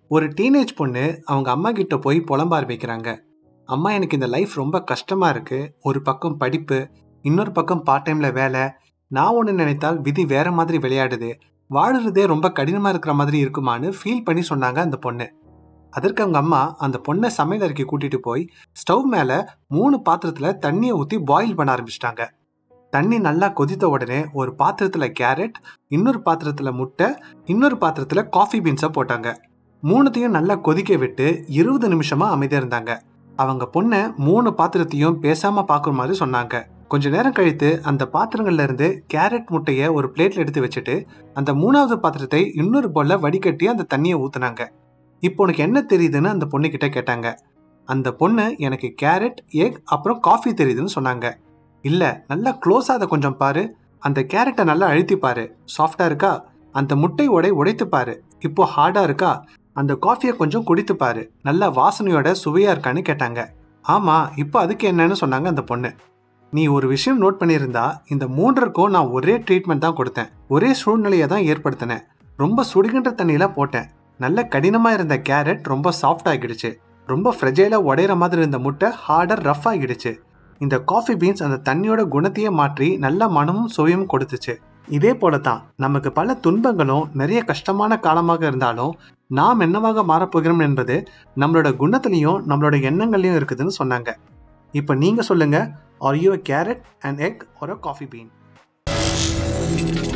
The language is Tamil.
ஒரு டீனேஜ் பொண்ணு அவங்க அம்மா கிட்ட போய் புலம்ப ஆரம்பிக்கிறாங்க அம்மா எனக்கு இந்த லைஃப் ரொம்ப கஷ்டமா இருக்கு ஒரு பக்கம் படிப்பு இன்னொரு பக்கம் பார்ட் டைம்ல வேலை நான் ஒன்று நினைத்தால் விதி வேற மாதிரி விளையாடுது வாழுறதே ரொம்ப கடினமா இருக்கிற மாதிரி இருக்குமான்னு ஃபீல் பண்ணி சொன்னாங்க அந்த பொண்ணு அதற்கு அவங்க அம்மா அந்த பொண்ணை சமையல் அறைக்கு கூட்டிட்டு போய் ஸ்டவ் மேல மூணு பாத்திரத்துல தண்ணியை ஊத்தி பாயில் பண்ண ஆரம்பிச்சிட்டாங்க தண்ணி நல்லா கொதித்த உடனே ஒரு பாத்திரத்துல கேரட் இன்னொரு பாத்திரத்துல முட்டை இன்னொரு பாத்திரத்துல காஃபி பீன்ஸை போட்டாங்க மூணுத்தையும் நல்லா கொதிக்க விட்டு இருபது நிமிஷமா அமைதியா இருந்தாங்க அவங்க பொண்ணை மூணு பாத்திரத்தையும் பேசாம பார்க்குற மாதிரி சொன்னாங்க கொஞ்ச நேரம் கழித்து அந்த பாத்திரங்கள்ல இருந்து கேரட் முட்டையை ஒரு பிளேட்ல எடுத்து வச்சுட்டு அந்த மூணாவது பாத்திரத்தை இன்னொரு போல வடிகட்டி அந்த தண்ணியை ஊத்துனாங்க இப்போ உனக்கு என்ன தெரியுதுன்னு அந்த பொண்ணு கிட்ட கேட்டாங்க அந்த பொண்ணு எனக்கு கேரட் எக் அப்புறம் காஃபி தெரியுதுன்னு சொன்னாங்க இல்ல நல்லா க்ளோஸா அதை கொஞ்சம் பாரு அந்த கேரட்டை நல்லா அழுத்தி பாரு சாஃப்டா இருக்கா அந்த முட்டை உடை உடைத்து பாரு இப்போ ஹார்டா இருக்கா அந்த காஃபியை கொஞ்சம் குடித்து பாரு நல்ல வாசனையோட சுவையா இருக்கான்னு கேட்டாங்க ஆமா இப்போ அதுக்கு என்னன்னு சொன்னாங்க அந்த பொண்ணு நீ ஒரு விஷயம் நோட் பண்ணியிருந்தா இந்த மூன்றுக்கும் நான் ஒரே ட்ரீட்மெண்ட் தான் கொடுத்தேன் ஒரே சூழ்நிலையை தான் ஏற்படுத்தினேன் ரொம்ப சுடுகின்ற தண்ணியில போட்டேன் நல்ல கடினமா இருந்த கேரட் ரொம்ப சாஃப்ட் ஆகிடுச்சு ரொம்ப ஃப்ரெஜைலா உடையிற மாதிரி இருந்த முட்டை ஹார்டர் ரஃப் ஆகிடுச்சு இந்த காஃபி பீன்ஸ் அந்த தண்ணியோட குணத்தையே மாற்றி நல்ல மனமும் சுவையும் கொடுத்துச்சு இதே போல தான் நமக்கு பல துன்பங்களும் நிறைய கஷ்டமான காலமாக இருந்தாலும் நாம் என்னவாக மாறப்போகிறோம் என்பது நம்மளோட குணத்திலையும் நம்மளோட எண்ணங்கள்லையும் இருக்குதுன்னு சொன்னாங்க இப்போ நீங்க சொல்லுங்க are you carrot and egg ஒரு காஃபி பீன்